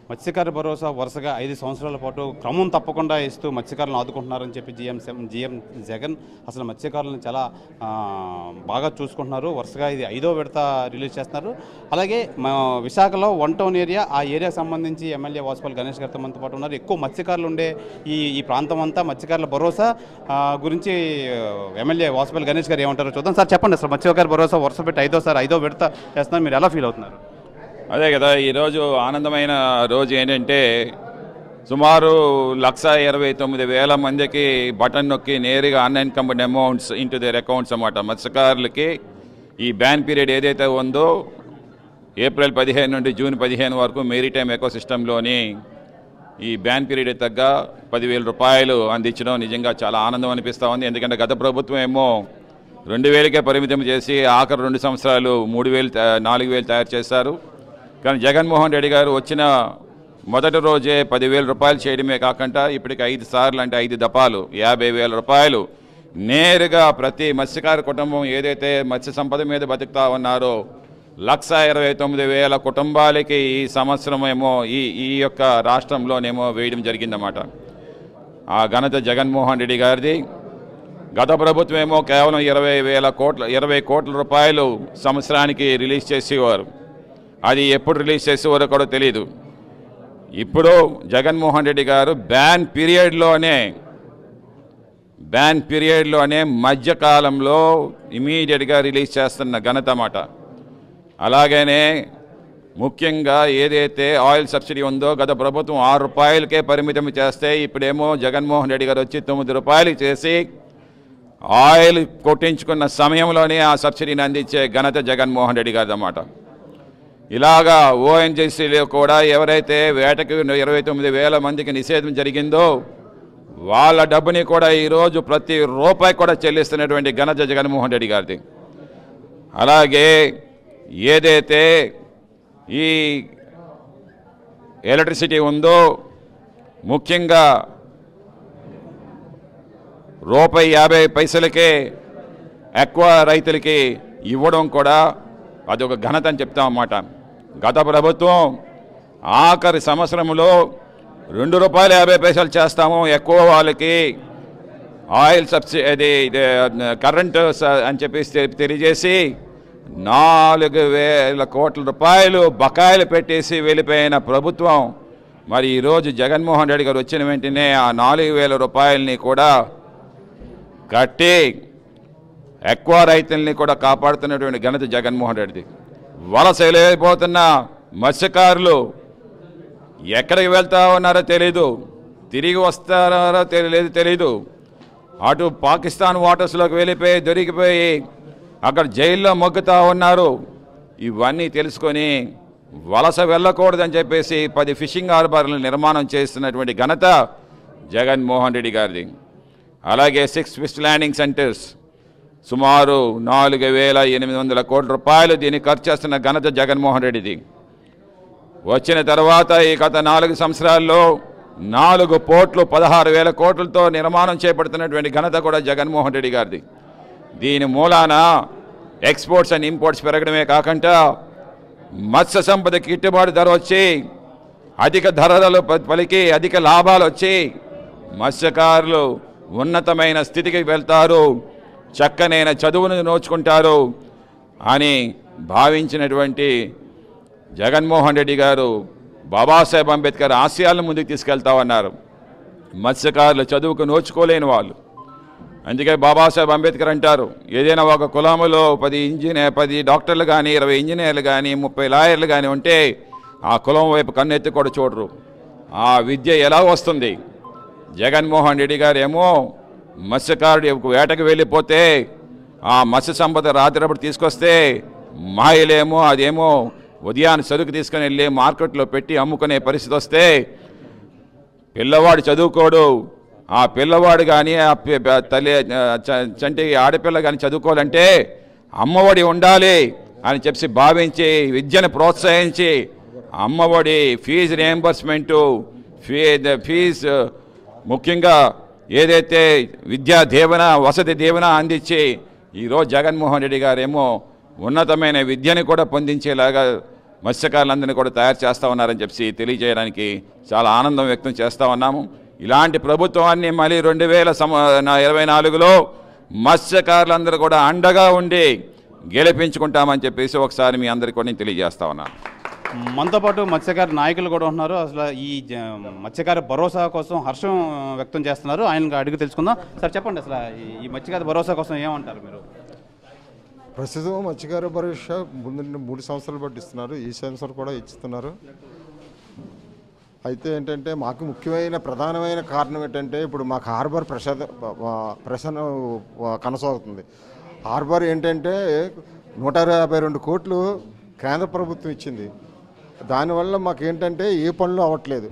మత్స్యకార భరోసా వరుసగా ఐదు సంవత్సరాల పాటు క్రమం తప్పకుండా ఇస్తూ మత్స్యకారులను ఆదుకుంటున్నారని చెప్పి జీఎం జీఎం జగన్ అసలు మత్స్యకారులను చాలా ఆ, బాగా చూసుకుంటున్నారు వరుసగా ఇది ఐదో విడత రిలీజ్ చేస్తున్నారు అలాగే మా విశాఖలో వన్ టౌన్ ఏరియా ఆ ఏరియాకి సంబంధించి ఎమ్మెల్యే వాసుపల్లి గణేష్ గారితో మనతో పాటు ఉన్నారు ఎక్కువ మత్స్యకారులు ఉండే ఈ ఈ ప్రాంతం అంతా మత్స్యకారుల భరోసా ఆ, గురించి ఆ, ఎమ్మెల్యే వాసుపల్లి గణేష్ గారు ఏమంటారో చూద్దాం సార్ చెప్పండి అసలు మత్స్యకార భరోసా వరుస పెట్టి ఐదో సార్ ఐదో విడత చేస్తున్నారు మీరు ఎలా ఫీల్ అవుతున్నారు అదే కదా ఈరోజు ఆనందమైన రోజు ఏంటంటే సుమారు లక్ష ఇరవై తొమ్మిది వేల మందికి బటన్ నొక్కి నేరుగా అన్ఇన్కమ్డ్ అమౌంట్స్ ఇంటూ దేర్ అకౌంట్స్ అన్నమాట మత్స్యకారులకి ఈ బ్యాన్ పీరియడ్ ఏదైతే ఉందో ఏప్రిల్ పదిహేను నుండి జూన్ పదిహేను వరకు మెరీటైమ్ ఎకో సిస్టంలోని ఈ బ్యాన్ పీరియడ్ తగ్గ పదివేల రూపాయలు అందించడం నిజంగా చాలా ఆనందం అనిపిస్తూ ఉంది ఎందుకంటే గత ప్రభుత్వం ఏమో రెండు వేలకే పరిమితం చేసి ఆఖరి రెండు సంవత్సరాలు మూడు వేలు తయా- నాలుగు వేలు తయారు చేశారు కానీ జగన్మోహన్ రెడ్డి గారు వచ్చిన మొదటి రోజే పదివేల రూపాయలు చేయడమే కాకుండా ఇప్పటికి ఐదు సార్లు అంటే ఐదు దఫాలు యాభై వేల రూపాయలు నేరుగా ప్రతి మత్స్యకార కుటుంబం ఏదైతే మత్స్య సంపద మీద బతుకుతా ఉన్నారో లక్ష ఇరవై తొమ్మిది వేల కుటుంబాలకి ఈ సంవత్సరం ఏమో ఈ ఈ యొక్క రాష్ట్రంలోనేమో వేయడం జరిగిందన్నమాట ఆ ఘనత జగన్మోహన్ రెడ్డి గారిది గత ప్రభుత్వం ఏమో కేవలం ఇరవై వేల కోట్ల ఇరవై కోట్ల రూపాయలు సంవత్సరానికి రిలీజ్ చేసేవారు అది ఎప్పుడు రిలీజ్ చేసేవారో కూడా తెలియదు ఇప్పుడు జగన్మోహన్ రెడ్డి గారు బ్యాన్ పీరియడ్లోనే బ్యాన్ పీరియడ్లోనే మధ్యకాలంలో ఇమీడియట్గా రిలీజ్ చేస్తున్న ఘనత మాట అలాగనే ముఖ్యంగా ఏదైతే ఆయిల్ సబ్సిడీ ఉందో గత ప్రభుత్వం ఆరు రూపాయలకే పరిమితం చేస్తే ఇప్పుడేమో జగన్మోహన్ రెడ్డి గారు వచ్చి తొమ్మిది రూపాయలు చేసి ఆయిల్ కొట్టించుకున్న సమయంలోనే ఆ సబ్సిడీని అందించే ఘనత జగన్మోహన్ రెడ్డి గారిది అన్నమాట ఇలాగా ఓఎన్జీసీలో కూడా ఎవరైతే వేటకు ఇరవై తొమ్మిది వేల మందికి నిషేధం జరిగిందో వాళ్ళ డబ్బుని కూడా ఈరోజు ప్రతి రూపాయి కూడా చెల్లిస్తున్నటువంటి ఘనత జగన్మోహన్ రెడ్డి గారిది అలాగే ఏదైతే ఈ ఎలక్ట్రిసిటీ ఉందో ముఖ్యంగా రూపాయి యాభై పైసలకే ఎక్కువ రైతులకి ఇవ్వడం కూడా అదొక ఘనత అని చెప్తాం అన్నమాట గత ప్రభుత్వం ఆఖరి సంవత్సరంలో రెండు రూపాయలు యాభై పైసలు చేస్తాము ఎక్కువ వాళ్ళకి ఆయిల్ సబ్సిడీ అది ఇది, కరెంటు స- అని చెప్పేసి తె- తెలియజేసి నాలుగు వేల కోట్ల రూపాయలు బకాయిలు పెట్టేసి వెళ్ళిపోయిన ప్రభుత్వం మరి ఈరోజు జగన్మోహన్ రెడ్డి గారు వచ్చిన వెంటనే ఆ నాలుగు వేల రూపాయలని కూడా కట్టి ఎక్కువ రైతుల్ని కూడా కాపాడుతున్నటువంటి ఘనత జగన్మోహన్ రెడ్డిది వలస వెళ్ళిపోతున్న మత్స్యకారులు ఎక్కడికి వెళ్తా ఉన్నారో తెలీదు తిరిగి వస్తారో తెలియదు తెలీదు అటు పాకిస్తాన్ వాటర్స్లోకి వెళ్ళిపోయి దొరికిపోయి అక్కడ జైల్లో మొగ్గుతా ఉన్నారు ఇవన్నీ తెలుసుకొని వలస వెళ్ళకూడదని చెప్పేసి పది ఫిషింగ్ హార్బర్లు నిర్మాణం చేస్తున్నటువంటి ఘనత జగన్మోహన్ రెడ్డి గారిది అలాగే సిక్స్ ఫిష్ ల్యాండింగ్ సెంటర్స్ సుమారు నాలుగు వేల ఎనిమిది వందల కోట్ల రూపాయలు దీన్ని ఖర్చు చేస్తున్న ఘనత జగన్మోహన్ రెడ్డిది వచ్చిన తర్వాత ఈ గత నాలుగు సంవత్సరాల్లో నాలుగు పోర్ట్లు పదహారు వేల కోట్లతో నిర్మాణం చేపడుతున్నటువంటి ఘనత కూడా జగన్మోహన్ రెడ్డి గారిది దీని మూలాన ఎక్స్పోర్ట్స్ అండ్ ఇంపోర్ట్స్ పెరగడమే కాకుండా మత్స్య సంపద గిట్టుబాటు ధర వచ్చి అధిక ధరలు ప- పలికి అధిక లాభాలు వచ్చి మత్స్యకారులు ఉన్నతమైన స్థితికి వెళ్తారు చక్కనైన చదువును నోచుకుంటారు అని భావించినటువంటి జగన్మోహన్ రెడ్డి గారు బాబాసాహెబ్ అంబేద్కర్ ఆశయాలను ముందుకు తీసుకెళ్తామన్నారు మత్స్యకారులు చదువుకు నోచుకోలేని వాళ్ళు అందుకే బాబాసాహెబ్ అంబేద్కర్ అంటారు ఏదైనా ఒక కులములో పది ఇంజనీర్ పది డాక్టర్లు కానీ ఇరవై ఇంజనీర్లు కానీ ముప్పై లాయర్లు కానీ ఉంటే ఆ కులం వైపు కన్నెత్తి కూడా చూడరు ఆ విద్య ఎలా వస్తుంది జగన్మోహన్ రెడ్డి గారు ఏమో మత్స్యకారుడు వేటకు వెళ్ళిపోతే ఆ మత్స్య సంపద రాత్రిప్పుడు తీసుకొస్తే మాయలేమో అదేమో ఉదయాన్ని సరుకు తీసుకుని వెళ్ళి మార్కెట్లో పెట్టి అమ్ముకునే పరిస్థితి వస్తే పిల్లవాడు చదువుకోడు ఆ పిల్లవాడు కానీ ఆ పి- ప- తల్లి ఆ, చ- చంటి ఆడపిల్ల కానీ చదువుకోవాలంటే అమ్మఒడి ఉండాలి అని చెప్పి భావించి విద్యను ప్రోత్సహించి Amma Vodi fee reimbursement fee fees ముఖ్యంగా ఏదైతే విద్యా దీవెన వసతి దీవెన అందించి ఈరోజు జగన్మోహన్ రెడ్డి గారేమో ఉన్నతమైన విద్యని కూడా పొందించేలాగా మత్స్యకారులందరినీ కూడా తయారు చేస్తూ ఉన్నారని చెప్పి తెలియజేయడానికి చాలా ఆనందం వ్యక్తం చేస్తూ ఉన్నాము ఇలాంటి ప్రభుత్వాన్ని మళ్ళీ రెండు వేల సమ నా- ఇరవై నాలుగులో మత్స్యకారులందరూ కూడా అండగా ఉండి గెలిపించుకుంటామని చెప్పేసి ఒకసారి మీ అందరికీ కూడా నేను తెలియజేస్తా ఉన్నాను మనతో పాటు మత్స్యకార నాయకులు కూడా ఉన్నారు అసలు ఈ జ- మత్స్యకార భరోసా కోసం హర్షం వ్యక్తం చేస్తున్నారు ఆయన అడిగి తెలుసుకుందాం సార్ చెప్పండి అసలు ఈ- ఈ మత్స్యకార భరోసా కోసం ఏమంటారు మీరు ప్రస్తుతం మత్స్యకార భరోసా ముందు నుండి మూడు సంవత్సరాలు బట్టి ఇస్తున్నారు ఈ సంవత్సరం కూడా ఇస్తున్నారు అయితే ఏంటంటే మాకు ముఖ్యమైన ప్రధానమైన కారణం ఏంటంటే ఇప్పుడు మాకు హార్బర్ ప్రసాద ప్రసన్న కొనసాగుతుంది హార్బర్ ఏంటంటే నూట యాభై రెండు కోట్లు కేంద్ర ప్రభుత్వం ఇచ్చింది దానివల్ల మాకు ఏంటంటే ఏ పనులు అవ్వట్లేదు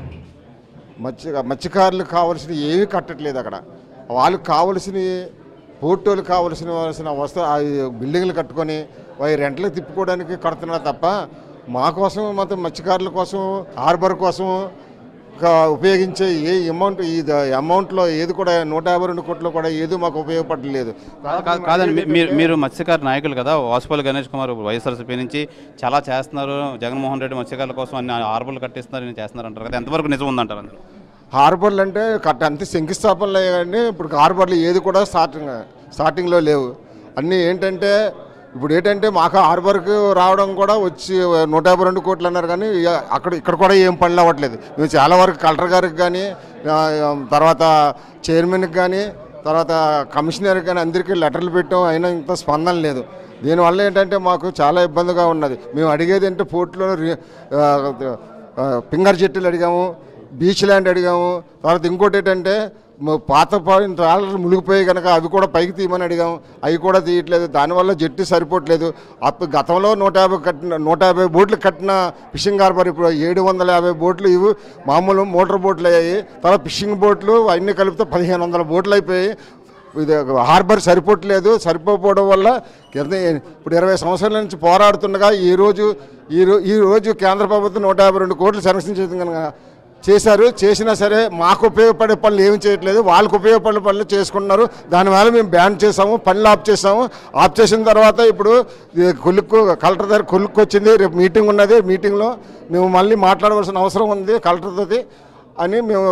మత్స్య మత్స్యకారులకు కావాల్సిన ఏమీ కట్టట్లేదు అక్కడ వాళ్ళకి కావలసిన పోర్టోలు కావలసిన కావాల్సిన వస్తు ఆ బిల్డింగ్లు కట్టుకొని వారి రెంట్లకు తిప్పుకోవడానికి కడుతున్నారు తప్ప మా కోసం మొత్తం మత్స్యకారుల కోసం హార్బర్ కోసం క- ఉపయోగించే ఏ అమౌంట్ ఈ అమౌంట్లో ఏది కూడా నూట యాభై రెండు కోట్లు కూడా ఏది మాకు ఉపయోగపడలేదు కాదు- కాదు- కాదండి మీ- మీరు మీరు మత్స్యకార నాయకులు కదా వాసుపల్లి గణేష్ కుమార్ వైఎస్ఆర్సీపీ నుంచి చాలా చేస్తున్నారు జగన్మోహన్ రెడ్డి మత్స్యకారుల కోసం అన్ని ఆర్బర్లు కట్టిస్తున్నారు నేను చేస్తున్నారు అంటారు కదా ఎంతవరకు నిజం ఉందంటారు అందులో హార్బర్లు అంటే కట్ట అంతే శంకుస్థాపనలు అయ్యాయండి ఇప్పుడు హార్బర్లు ఏది కూడా స్టార్టింగ్ స్టార్టింగ్లో లేవు అన్నీ ఏంటంటే ఇప్పుడు ఏంటంటే మాకు హార్బర్కి రావడం కూడా వచ్చి నూట యాభై రెండు కోట్లు అన్నారు కానీ ఇక అక్కడ ఇక్కడ కూడా ఏం పనులు అవ్వట్లేదు మేము చాలా వరకు కలెక్టర్ గారికి కానీ ఆ, తర్వాత చైర్మన్కి కానీ తర్వాత కమిషనర్కి కానీ అందరికీ లెటర్లు పెట్టాం అయినా ఇంత స్పందన లేదు దీనివల్ల ఏంటంటే మాకు చాలా ఇబ్బందిగా ఉన్నది మేము అడిగేది అంటే పోర్టులో రి- ఆ, ఆ, పింగర్ చెట్టులు అడిగాము బీచ్ ల్యాండ్ అడిగాము తర్వాత ఇంకోటి ఏంటంటే మ- పాత పాడిన ట్రాలర్లు మునిగిపోయి కనుక అవి కూడా పైకి తీయమని అడిగాము అవి కూడా తీయట్లేదు దానివల్ల జట్టు సరిపోవట్లేదు అప్పుడు గతంలో నూట యాభై కట్టిన నూట యాభై బోట్లు కట్టిన ఫిషింగ్ హార్బర్ ఇప్పుడు ఏడు వందల యాభై బోట్లు ఇవి మామూలు మోటార్ బోట్లు అయ్యాయి తర్వాత ఫిషింగ్ బోట్లు అన్నీ కలిపితే పదిహేను వందల బోట్లు అయిపోయాయి ఇది హార్బర్ సరిపోవట్లేదు సరిపోకపోవడం వల్ల కింద ఇప్పుడు ఇరవై సంవత్సరాల నుంచి పోరాడుతుండగా ఈ రోజు ఈ రో ఈ రోజు కేంద్ర ప్రభుత్వం నూట యాభై రెండు కోట్లు శాంక్షన్ చేసింది కనుక చేశారు చేసినా సరే మాకు ఉపయోగపడే పనులు ఏమి చేయట్లేదు వాళ్ళకు ఉపయోగపడే పనులు చేసుకుంటున్నారు దానివల్ల మేము బ్యాన్ చేసాము పనులు ఆఫ్ చేసాము ఆఫ్ చేసిన తర్వాత ఇప్పుడు ఇది కొలుక్కు కలెక్టర్ దగ్గర కొలుక్కు వచ్చింది రేపు మీటింగ్ ఉన్నది మీటింగ్లో మేము మళ్ళీ మాట్లాడవలసిన అవసరం ఉంది కలెక్టర్తో అని మేము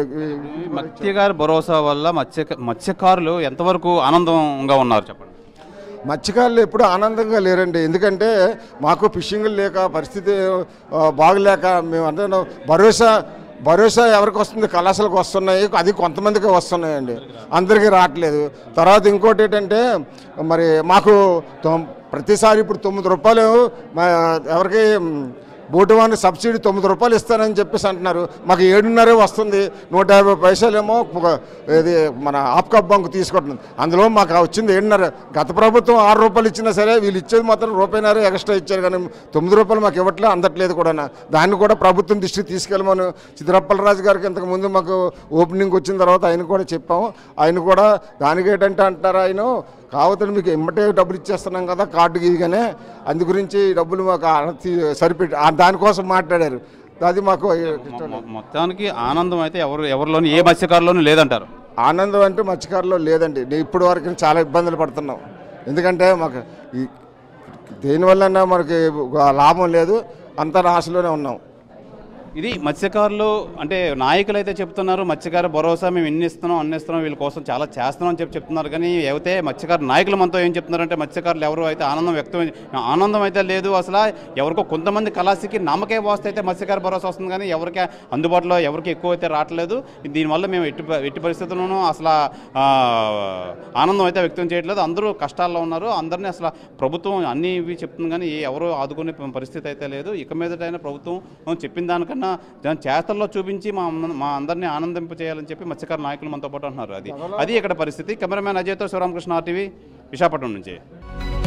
మత్స్యకార భరోసా వల్ల మత్స్య మత్స్యకారులు ఎంతవరకు ఆనందంగా ఉన్నారు చెప్పండి మత్స్యకారులు ఎప్పుడు ఆనందంగా లేరండి ఎందుకంటే మాకు ఫిషింగ్ లేక పరిస్థితి ఆ, బాగలేక మేము అంటే భరోసా భరోసా ఎవరికి వస్తుంది కళాశాలకు వస్తున్నాయి అది కొంతమందికి వస్తున్నాయండి అందరికీ రావట్లేదు తర్వాత ఇంకోటి ఏంటంటే మరి మాకు తొమ్- ప్రతిసారి ఇప్పుడు తొమ్మిది రూపాయలు మా ఎవరికి బోటు వాని సబ్సిడీ తొమ్మిది రూపాయలు ఇస్తానని చెప్పేసి అంటున్నారు మాకు ఏడున్నరే వస్తుంది నూట యాభై పైసలేమో ఒక- ఇది మన ఆప్కాప్ బంక్ తీసుకుంటుంది అందులో మాకు వచ్చింది ఏడున్నర గత ప్రభుత్వం ఆరు రూపాయలు ఇచ్చినా సరే వీళ్ళు ఇచ్చేది మాత్రం రూపాయిన్నర ఎక్స్ట్రా ఇచ్చారు కానీ తొమ్మిది రూపాయలు మాకు ఇవ్వట్లేదు అందట్లేదు కూడా దాన్ని కూడా ప్రభుత్వం దృష్టికి తీసుకెళ్ళమని చిద్రప్పలరాజు గారికి ఇంతకు ముందు మాకు ఓపెనింగ్ వచ్చిన తర్వాత ఆయన కూడా చెప్పాము ఆయన కూడా దానికి ఏంటంటే అంటారు ఆయన కావతలు మీకు ఎమ్మటే డబ్బులు ఇచ్చేస్తున్నాం కదా కార్డు గీయగానే అందు గురించి ఈ డబ్బులు మాకు ఆ- తీ- సరిపెట్టి ఆ దానికోసం మాట్లాడారు అది మాకు ఇష్టం లేదు. మొ- మొత్తానికి ఆనందం అయితే ఎవరు ఎవరిలోని ఏ మత్స్యకారులోనూ లేదంటారు ఆనందం అంటే మత్స్యకారులో లేదండి నేను ఇప్పటి వరకు చాలా ఇబ్బందులు పడుతున్నాం ఎందుకంటే మాకు ఈ దేనివల్ల మనకి లాభం లేదు అంత ఆశలోనే ఉన్నాం ఇది మత్స్యకారులు అంటే నాయకులు అయితే చెప్తున్నారు మత్స్యకార భరోసా మేము ఇన్ని ఇస్తున్నాం అన్ని ఇస్తున్నాం వీళ్ళ కోసం చాలా చేస్తున్నాం అని చెప్పి చెప్తున్నారు కానీ అయితే మత్స్యకార నాయకులు మనతో ఏం చెప్తున్నారంటే మత్స్యకారులు ఎవరు అయితే ఆనందం వ్యక్తం ఆనందం అయితే లేదు అసలు ఎవరికో కొంతమంది కళాశికి నమ్మకే వాస్తే అయితే మత్స్యకార భరోసా వస్తుంది కానీ ఎవరికి అందుబాటులో ఎవరికి ఎక్కువ అయితే రావట్లేదు దీనివల్ల మేము ఎట్టి ప- ఎట్టి పరిస్థితుల్లోనూ అసలు ఆ, ఆనందం అయితే వ్యక్తం చేయట్లేదు అందరూ కష్టాల్లో ఉన్నారు అందరినీ అసలు ప్రభుత్వం అన్ని ఇవి చెప్తుంది కానీ ఎవరు ఆదుకునే పరిస్థితి అయితే లేదు ఇక మీదటైనా ప్రభుత్వం చెప్పిన దానికన్నా దాని చేతల్లో చూపించి మా అమ్మ- మా అందరినీ ఆనందింప చేయాలని చెప్పి మత్స్యకార నాయకులు మనతో పాటు అంటున్నారు అది అది ఇక్కడ పరిస్థితి కెమెరామ్యాన్ అజయ్తో శివరామకృష్ణ ఆర్టీవీ విశాఖపట్నం నుంచి